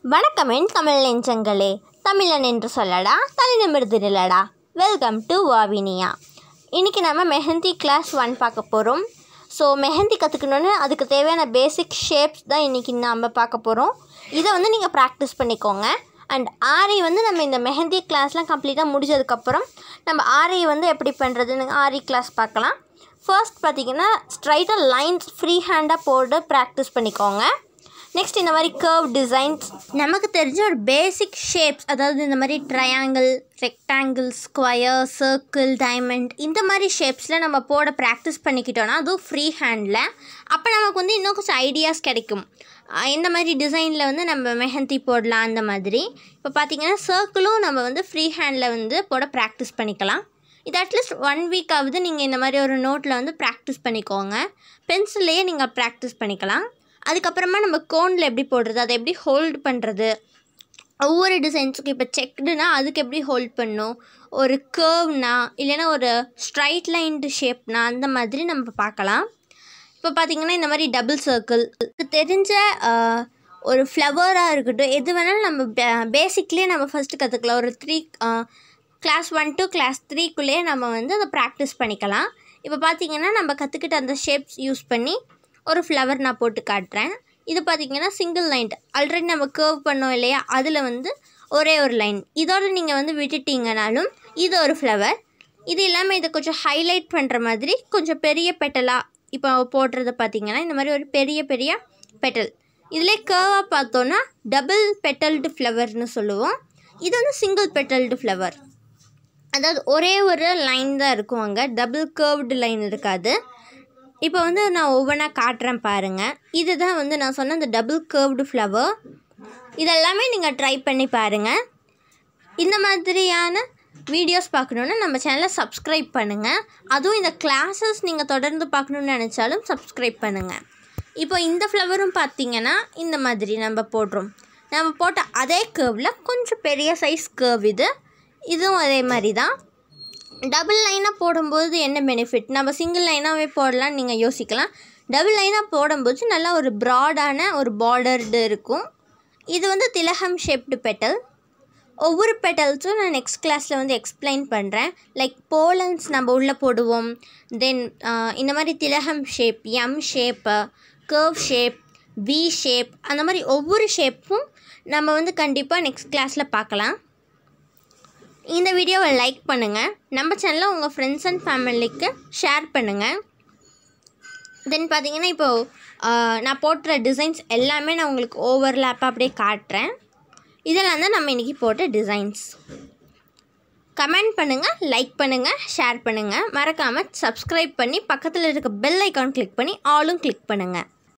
வணக்கம் என் தமிழ் நெஞ்சங்களே தமிழன் என்று சொல்லடா தலை நிமிர்ந்து நில்லடா வெல்கம் டு வாவினியா இன்றைக்கி நம்ம மெஹந்தி கிளாஸ் ஒன் பார்க்க போகிறோம் ஸோ மெஹந்தி கற்றுக்கணுன்னு அதுக்கு தேவையான பேசிக் ஷேப்ஸ் தான் இன்றைக்கி நாம் பார்க்க போகிறோம் இதை வந்து நீங்கள் ப்ராக்டிஸ் பண்ணிக்கோங்க அண்ட் ஆரி வந்து நம்ம இந்த மெஹந்தி கிளாஸ்லாம் கம்ப்ளீட்டாக முடிஞ்சதுக்கப்புறம் நம்ம ஆரி வந்து எப்படி பண்ணுறதுன்னு ஆரி கிளாஸ் பார்க்கலாம் ஃபர்ஸ்ட் பார்த்தீங்கன்னா ஸ்ட்ரைட்டாக லைன்ஸ் ஃப்ரீ ஹேண்டாக போட்டு ப்ராக்டிஸ் பண்ணிக்கோங்க நெக்ஸ்ட் இந்த மாதிரி கர்வ் டிசைன்ஸ் நமக்கு தெரிஞ்ச ஒரு பேசிக் ஷேப்ஸ் அதாவது இந்த மாதிரி triangle rectangle square circle diamond இந்த மாதிரி ஷேப்ஸில் நம்ம போட ப்ராக்டிஸ் பண்ணிக்கிட்டோன்னா அதுவும் ஃப்ரீ ஹேண்டில் அப்போ நமக்கு வந்து இன்னும் கொஞ்சம் ஐடியாஸ் கிடைக்கும் அஹ் இந்த மாதிரி டிசைனில் வந்து நம்ம மெஹந்தி போடலாம் அந்த மாதிரி இப்போ பார்த்தீங்கன்னா சர்க்கிளும் நம்ம வந்து ஃப்ரீ ஹேண்டில் வந்து போட ப்ராக்டிஸ் பண்ணிக்கலாம் இது அட்லீஸ்ட் ஒன் வீக் ஆகுது நீங்கள் இந்த மாதிரி ஒரு நோட்டில் வந்து ப்ராக்டிஸ் பண்ணிக்கோங்க பென்சில்லையே நீங்கள் ப்ராக்டிஸ் பண்ணிக்கலாம் அதுக்கப்புறமா நம்ம கோனில் எப்படி போடுறது அதை எப்படி ஹோல்ட் பண்ணுறது ஒவ்வொரு டிசைன்ஸுக்கும் இப்போ செக்டுனா அதுக்கு எப்படி ஹோல்ட் பண்ணும் ஒரு கேர்வ்னா இல்லைன்னா ஒரு ஸ்ட்ரைட் லைன்டு ஷேப்னா அந்த மாதிரி நம்ம பார்க்கலாம் இப்போ பார்த்தீங்கன்னா இந்த மாதிரி டபுள் சர்க்கிள் தெரிஞ்ச ஆஹ், ஒரு ஃப்ளவராக இருக்கட்டும் எது வேணாலும் நம்ம பேசிக்லேயே நம்ம ஃபஸ்ட்டு கற்றுக்கலாம் ஒரு three class one two class த்ரீக்குள்ளேயே நம்ம வந்து அதை ப்ராக்டிஸ் பண்ணிக்கலாம் இப்போ பார்த்தீங்கன்னா நம்ம கற்றுக்கிட்ட அந்த ஷேப்ஸ் யூஸ் பண்ணி ஒரு ஃப்ளவர் நான் போட்டு காட்டுறேன் இது பார்த்தீங்கன்னா சிங்கிள் லைன் ஆல்ரெடி நம்ம கேர்வ் பண்ணோம் இல்லையா அதில் வந்து ஒரே ஒரு லைன் இதோட நீங்கள் வந்து விட்டுட்டீங்கனாலும் இது ஒரு ஃப்ளவர் இது இல்லாமல் இதை கொஞ்சம் ஹைலைட் பண்ணுற மாதிரி கொஞ்சம் பெரிய பெட்டலாக இப்போ போடுறத பார்த்தீங்கன்னா இந்த மாதிரி ஒரு பெரிய பெரிய பெட்டல் இதிலே கேர்வாக பார்த்தோன்னா டபுள் பெட்டல்டு ஃப்ளவர்னு சொல்லுவோம் இது வந்து சிங்கிள் பெட்டல்டு ஃப்ளவர் அதாவது ஒரே ஒரு லைன் தான் இருக்கும் அங்கே டபுள் கேர்வ்டு லைன் இருக்காது இப்போ வந்து நான் ஒவ்வொன்றா காட்டுறேன் பாருங்கள் இதுதான் வந்து நான் சொன்ன அந்த டபுள் கேர்வ்டு ஃப்ளவர் இதெல்லாமே நீங்கள் ட்ரை பண்ணி பாருங்கள் இந்த மாதிரியான வீடியோஸ் பார்க்கணுன்னா நம்ம சேனலை சப்ஸ்கிரைப் பண்ணுங்கள் அதுவும் இந்த கிளாஸஸ் நீங்கள் தொடர்ந்து பார்க்கணுன்னு நினச்சாலும் சப்ஸ்கிரைப் பண்ணுங்கள் இப்போ இந்த ஃப்ளவரும் பார்த்தீங்கன்னா இந்த மாதிரி நம்ம போடுறோம் நம்ம போட்ட அதே கேர்வில் கொஞ்சம் பெரிய சைஸ் கேர்வ் இது இதுவும் அதே மாதிரி தான் டபுள் லைனாக போடும்போது என்ன பெனிஃபிட் நம்ம சிங்கிள் லைனாகவே போடலாம்னு நீங்கள் யோசிக்கலாம் டபுள் லைனாக போடும்போது நல்லா ஒரு ப்ராடான ஒரு பார்டர்டு இருக்கும் இது வந்து திலகம் ஷேப்டு பெட்டல் ஒவ்வொரு பெட்டல்ஸும் நான் நெக்ஸ்ட் கிளாஸில் வந்து எக்ஸ்பிளைன் பண்ணுறேன் லைக் போலன்ஸ் நம்ம உள்ளே போடுவோம் தென் இந்த மாதிரி திலகம் shape M shape curve shape V shape அந்த மாதிரி ஒவ்வொரு ஷேப்பும் நம்ம வந்து கண்டிப்பாக நெக்ஸ்ட் கிளாஸில் பார்க்கலாம் இந்த வீடியோவை லைக் பண்ணுங்கள் நம்ம சேனலை உங்கள் ஃப்ரெண்ட்ஸ் அண்ட் ஃபேமிலிக்கு ஷேர் பண்ணுங்கள் தென் பார்த்தீங்கன்னா இப்போது நான் போட்டுற டிசைன்ஸ் எல்லாமே நான் உங்களுக்கு ஓவர்லேப்பாக அப்படியே காட்டுறேன் இதெல்லாம் தான் நம்ம இன்றைக்கி போட்ட டிசைன்ஸ் கமெண்ட் பண்ணுங்கள் லைக் பண்ணுங்கள் ஷேர் பண்ணுங்கள் மறக்காமல் சப்ஸ்கிரைப் பண்ணி பக்கத்தில் இருக்க பெல் ஐக்கான் கிளிக் பண்ணி ஆலும் கிளிக் பண்ணுங்கள்